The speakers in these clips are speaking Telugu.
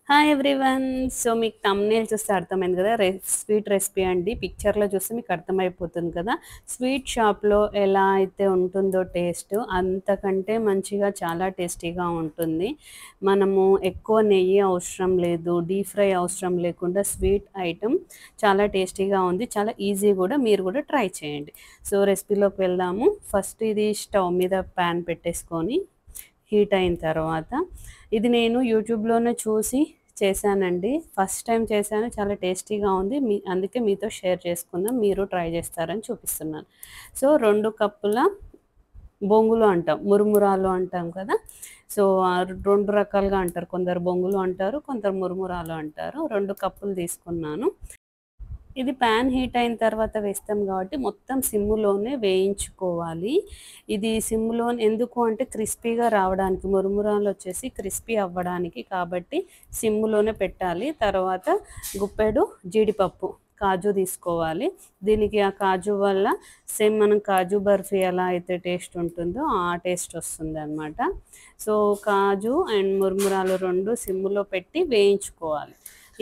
హాయ్ ఎవ్రీవన్ సో మీకు తమ్నేల్ చూస్తే అర్థమైంది కదా రె స్వీట్ రెసిపీ అండి పిక్చర్లో చూస్తే మీకు అర్థమైపోతుంది కదా స్వీట్ షాప్లో ఎలా అయితే ఉంటుందో టేస్ట్ అంతకంటే మంచిగా చాలా టేస్టీగా ఉంటుంది మనము ఎక్కువ నెయ్యి అవసరం లేదు డీప్ ఫ్రై అవసరం లేకుండా స్వీట్ ఐటమ్ చాలా టేస్టీగా ఉంది చాలా ఈజీ కూడా మీరు కూడా ట్రై చేయండి సో రెసిపీలోకి వెళ్దాము ఫస్ట్ ఇది స్టవ్ మీద ప్యాన్ పెట్టేసుకొని హీట్ అయిన తర్వాత ఇది నేను యూట్యూబ్లోనే చూసి చేశానండి ఫస్ట్ టైం చేశాను చాలా టేస్టీగా ఉంది మీ అందుకే మీతో షేర్ చేసుకుందాం మీరు ట్రై చేస్తారని చూపిస్తున్నాను సో రెండు కప్పుల బొంగులు అంటాం మురుమురాలు అంటాం కదా సో ఆ రెండు రకాలుగా అంటారు కొందరు బొంగులు అంటారు కొందరు మురుమురాలు అంటారు రెండు కప్పులు తీసుకున్నాను ఇది ప్యాన్ హీట్ అయిన తర్వాత వేస్తాం కాబట్టి మొత్తం సిమ్ములోనే వేయించుకోవాలి ఇది సిమ్లో ఎందుకు అంటే క్రిస్పీగా రావడానికి మురుమురాలు వచ్చేసి క్రిస్పీ అవ్వడానికి కాబట్టి సిమ్ములోనే పెట్టాలి తర్వాత గుప్పెడు జీడిపప్పు కాజు తీసుకోవాలి దీనికి ఆ కాజు వల్ల సేమ్ మనం కాజు బర్ఫీ ఎలా అయితే టేస్ట్ ఉంటుందో ఆ టేస్ట్ వస్తుంది అనమాట సో కాజు అండ్ మురుమురాలు రెండు సిమ్ములో పెట్టి వేయించుకోవాలి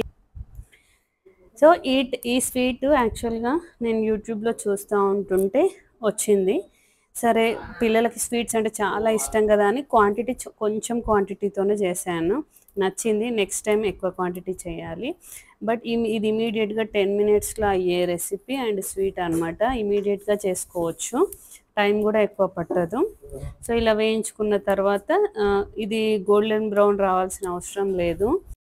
సో ఈ ఈ స్వీట్ యాక్చువల్గా నేను యూట్యూబ్లో చూస్తూ ఉంటుంటే వచ్చింది సరే పిల్లలకి స్వీట్స్ అంటే చాలా ఇష్టం కదా అని క్వాంటిటీ కొంచెం క్వాంటిటీతోనే చేశాను నచ్చింది నెక్స్ట్ టైం ఎక్కువ క్వాంటిటీ చేయాలి బట్ ఇది ఇమీడియట్గా టెన్ మినిట్స్లో అయ్యే రెసిపీ అండ్ స్వీట్ అనమాట ఇమీడియట్గా చేసుకోవచ్చు టైం కూడా ఎక్కువ పట్టదు సో ఇలా వేయించుకున్న తర్వాత ఇది గోల్డెన్ బ్రౌన్ రావాల్సిన అవసరం లేదు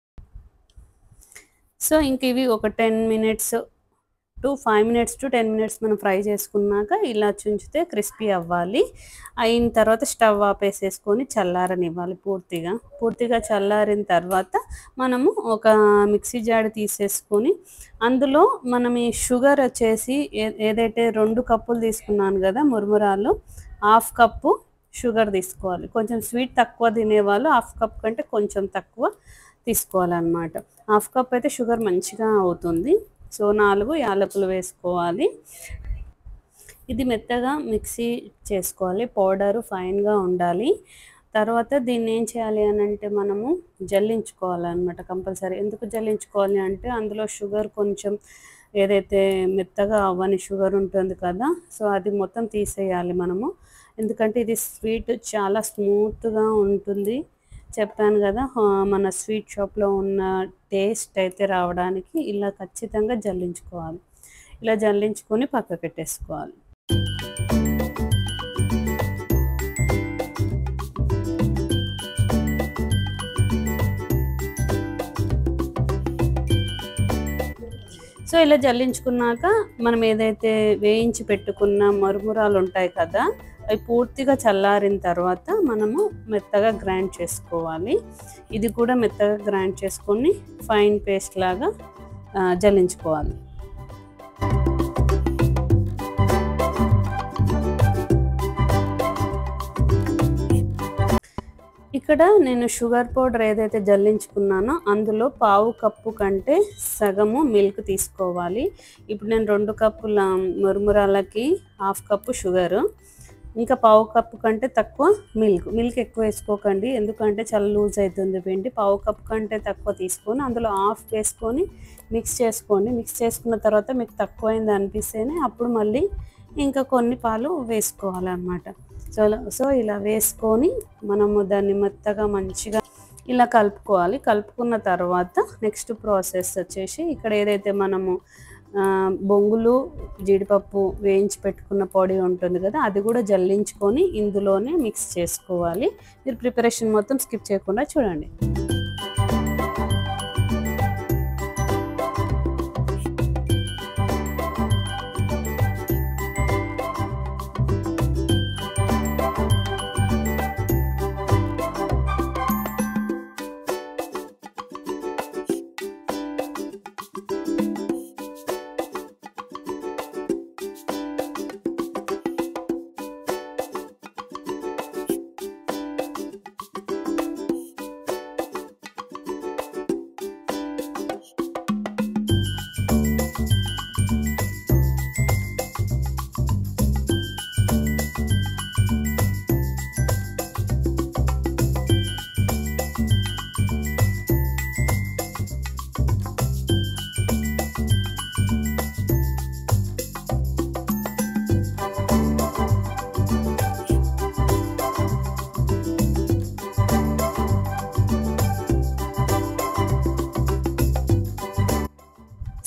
సో ఇంక ఇవి ఒక ten minutes to five minutes to ten minutes మనం ఫ్రై చేసుకున్నాక ఇలా చుంచితే క్రిస్పీ అవ్వాలి అయిన తర్వాత స్టవ్ ఆపేసేసుకొని చల్లారనివ్వాలి పూర్తిగా పూర్తిగా చల్లారిన తర్వాత మనము ఒక మిక్సీ జాడి తీసేసుకొని అందులో మనం ఈ షుగర్ వచ్చేసి ఏదైతే రెండు కప్పులు తీసుకున్నాను కదా మురుమురాలు హాఫ్ కప్పు షుగర్ తీసుకోవాలి కొంచెం స్వీట్ తక్కువ తినేవాళ్ళు హాఫ్ కప్ కంటే కొంచెం తక్కువ తీసుకోవాలన్నమాట హాఫ్ కప్ అయితే షుగర్ మంచిగా అవుతుంది సో నాలుగు యాలకులు వేసుకోవాలి ఇది మెత్తగా మిక్సీ చేసుకోవాలి పౌడరు ఫైన్గా ఉండాలి తర్వాత దీన్ని ఏం చేయాలి అని అంటే మనము జల్లించుకోవాలన్నమాట కంపల్సరీ ఎందుకు జల్లించుకోవాలి అంటే అందులో షుగర్ కొంచెం ఏదైతే మెత్తగా అవ్వని షుగర్ ఉంటుంది కదా సో అది మొత్తం తీసేయాలి మనము ఎందుకంటే ఇది స్వీట్ చాలా స్మూత్గా ఉంటుంది చెప్పాను కదా మన స్వీట్ షాప్లో ఉన్న టేస్ట్ అయితే రావడానికి ఇలా ఖచ్చితంగా జల్లించుకోవాలి ఇలా జల్లించుకొని పక్క పెట్టేసుకోవాలి సో ఇలా జల్లించుకున్నాక మనం ఏదైతే వేయించి పెట్టుకున్న మరుమురాలు ఉంటాయి కదా అవి పూర్తిగా చల్లారిన తర్వాత మనము మెత్తగా గ్రైండ్ చేసుకోవాలి ఇది కూడా మెత్తగా గ్రైండ్ చేసుకొని ఫైన్ పేస్ట్ లాగా జల్లించుకోవాలి ఇక్కడ నేను షుగర్ పౌడర్ ఏదైతే జల్లించుకున్నానో అందులో పావు కప్పు కంటే సగము మిల్క్ తీసుకోవాలి ఇప్పుడు నేను రెండు కప్పుల మురుమురాలకి హాఫ్ కప్పు షుగరు ఇంకా పావు కప్పు కంటే తక్కువ మిల్క్ మిల్క్ ఎక్కువ వేసుకోకండి ఎందుకంటే చాలా లూజ్ అవుతుంది పిండి పావు కప్పు కంటే తక్కువ తీసుకొని అందులో హాఫ్ వేసుకొని మిక్స్ చేసుకోండి మిక్స్ చేసుకున్న తర్వాత మీకు తక్కువైంది అనిపిస్తేనే అప్పుడు మళ్ళీ ఇంకా కొన్ని పాలు వేసుకోవాలన్నమాట సో సో ఇలా వేసుకొని మనము దాన్ని మెత్తగా మంచిగా ఇలా కలుపుకోవాలి కలుపుకున్న తర్వాత నెక్స్ట్ ప్రాసెస్ వచ్చేసి ఇక్కడ ఏదైతే మనము బొంగులు జీడిపప్పు వేయించి పెట్టుకున్న పొడి ఉంటుంది కదా అది కూడా జల్లించుకొని ఇందులోనే మిక్స్ చేసుకోవాలి మీరు ప్రిపరేషన్ మొత్తం స్కిప్ చేయకుండా చూడండి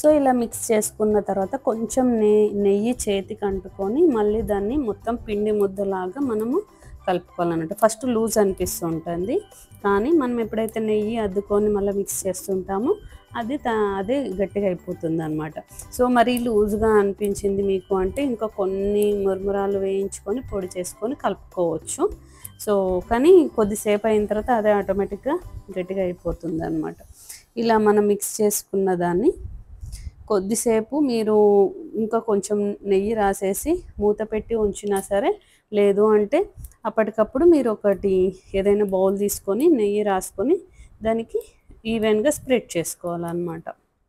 సో ఇలా మిక్స్ చేసుకున్న తర్వాత కొంచెం నెయ్యి నెయ్యి చేతికి అంటుకొని మళ్ళీ దాన్ని మొత్తం పిండి ముద్దలాగా మనము కలుపుకోవాలన్నట్టు ఫస్ట్ లూజ్ అనిపిస్తూ ఉంటుంది కానీ మనం ఎప్పుడైతే నెయ్యి అద్దుకొని మళ్ళీ మిక్స్ చేస్తుంటామో అది తా అదే గట్టిగా అయిపోతుంది అనమాట సో మరీ లూజ్గా అనిపించింది మీకు అంటే ఇంకా కొన్ని మురుమురాలు వేయించుకొని పొడి చేసుకొని కలుపుకోవచ్చు సో కానీ కొద్దిసేపు అయిన తర్వాత అదే ఆటోమేటిక్గా గట్టిగా అయిపోతుంది అనమాట ఇలా మనం మిక్స్ చేసుకున్న దాన్ని కొద్దిసేపు మీరు ఇంకా కొంచెం నెయ్యి రాసేసి మూత పెట్టి ఉంచినా సరే లేదు అంటే అప్పటికప్పుడు మీరు ఒకటి ఏదైనా బౌల్ తీసుకొని నెయ్యి రాసుకొని దానికి ఈవెన్గా స్ప్రెడ్ చేసుకోవాలన్నమాట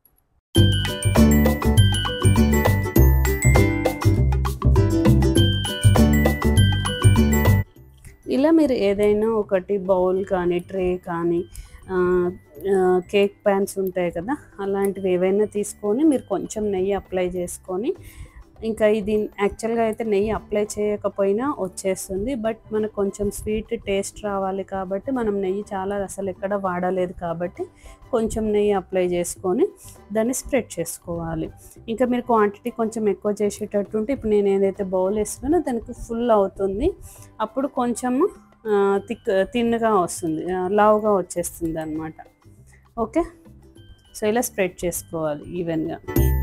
ఇలా మీరు ఏదైనా ఒకటి బౌల్ కానీ ట్రే కానీ ఆ, ఆ, కేక్ ప్యాన్స్ ఉంటాయి కదా అలాంటివి ఏవైనా తీసుకొని మీరు కొంచెం నెయ్యి అప్లై చేసుకొని ఇంకా ఇది యాక్చువల్గా అయితే నెయ్యి అప్లై చేయకపోయినా వచ్చేస్తుంది బట్ మనకు కొంచెం స్వీట్ టేస్ట్ రావాలి కాబట్టి మనం నెయ్యి చాలా అసలు ఎక్కడ వాడలేదు కాబట్టి కొంచెం నెయ్యి అప్లై చేసుకొని దాన్ని స్ప్రెడ్ చేసుకోవాలి ఇంకా మీరు క్వాంటిటీ కొంచెం ఎక్కువ చేసేటట్టు ఉంటే ఇప్పుడు నేను ఏదైతే బౌల్ వేస్తున్నానో దానికి ఫుల్ అవుతుంది అప్పుడు కొంచెము థిక్ తిన్నగా వస్తుంది ఆ, లావుగా వచ్చేస్తుంది అనమాట ఓకే సో ఇలా స్ప్రెడ్ చేసుకోవాలి ఈవెన్గా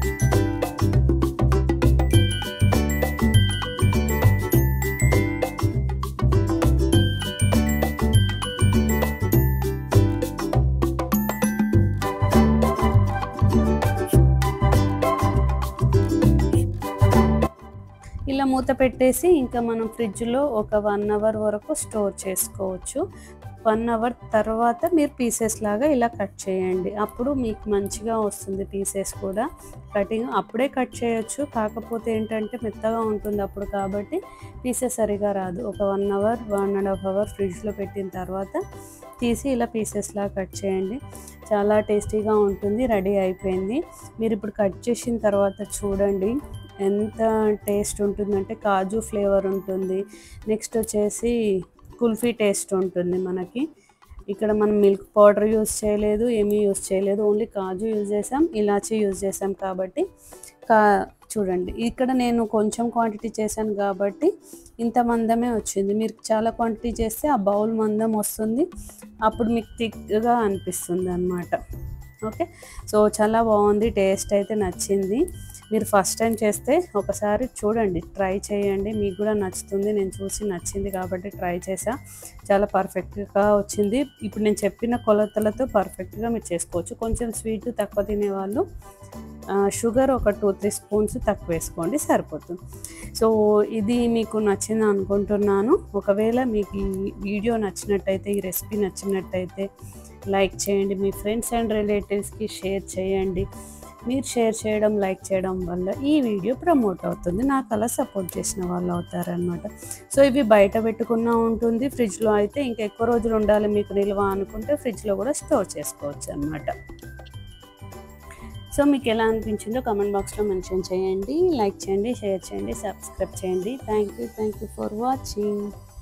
ఇలా మూత పెట్టేసి ఇంకా మనం ఫ్రిడ్జ్లో ఒక వన్ అవర్ వరకు స్టోర్ చేసుకోవచ్చు వన్ అవర్ తర్వాత మీరు పీసెస్ లాగా ఇలా కట్ చేయండి అప్పుడు మీకు మంచిగా వస్తుంది పీసెస్ కూడా కటింగ్ అప్పుడే కట్ చేయొచ్చు కాకపోతే ఏంటంటే మెత్తగా ఉంటుంది అప్పుడు కాబట్టి పీసెస్ సరిగా రాదు ఒక one hour one and half hour ఫ్రిడ్జ్లో పెట్టిన తర్వాత తీసి ఇలా పీసెస్ లాగా కట్ చేయండి చాలా టేస్టీగా ఉంటుంది రెడీ అయిపోయింది మీరు ఇప్పుడు కట్ చేసిన తర్వాత చూడండి ఎంత టేస్ట్ ఉంటుందంటే కాజు ఫ్లేవర్ ఉంటుంది నెక్స్ట్ వచ్చేసి కుల్ఫీ టేస్ట్ ఉంటుంది మనకి ఇక్కడ మనం మిల్క్ పౌడర్ యూజ్ చేయలేదు ఏమీ యూజ్ చేయలేదు ఓన్లీ కాజు యూజ్ చేసాం ఇలాచీ యూజ్ చేసాం కాబట్టి కా చూడండి ఇక్కడ నేను కొంచెం క్వాంటిటీ చేశాను కాబట్టి ఇంత మందమే వచ్చింది మీరు చాలా క్వాంటిటీ చేస్తే ఆ బౌల్ మందం వస్తుంది అప్పుడు మీకు థిక్గా అనిపిస్తుంది అనమాట ఓకే సో చాలా బాగుంది టేస్ట్ అయితే నచ్చింది మీరు ఫస్ట్ టైం చేస్తే ఒకసారి చూడండి ట్రై చేయండి మీకు కూడా నచ్చుతుంది నేను చూసి నచ్చింది కాబట్టి ట్రై చేసా చాలా పర్ఫెక్ట్గా వచ్చింది ఇప్పుడు నేను చెప్పిన కొలతలతో పర్ఫెక్ట్గా మీరు చేసుకోవచ్చు కొంచెం స్వీట్ తక్కువ తినేవాళ్ళు షుగర్ ఒక టూ త్రీ స్పూన్స్ తక్కువ వేసుకోండి సరిపోతుంది సో ఇది మీకు నచ్చింది అనుకుంటున్నాను ఒకవేళ మీకు ఈ వీడియో నచ్చినట్టయితే ఈ రెసిపీ నచ్చినట్టయితే లైక్ చేయండి మీ ఫ్రెండ్స్ అండ్ రిలేటివ్స్కి షేర్ చేయండి మీరు షేర్ చేయడం లైక్ చేయడం వల్ల ఈ వీడియో ప్రమోట్ అవుతుంది నాకు అలా సపోర్ట్ చేసిన వాళ్ళు అవుతారనమాట సో ఇవి బయట పెట్టుకున్నా ఉంటుంది ఫ్రిడ్జ్లో అయితే ఇంకా ఎక్కువ రోజులు ఉండాలి మీకు నిల్వ అనుకుంటే ఫ్రిడ్జ్లో కూడా స్టోర్ చేసుకోవచ్చు అనమాట సో మీకు ఎలా అనిపించిందో కమెంట్ బాక్స్లో మెన్షన్ చేయండి లైక్ చేయండి షేర్ చేయండి సబ్స్క్రైబ్ చేయండి thank you thank you for watching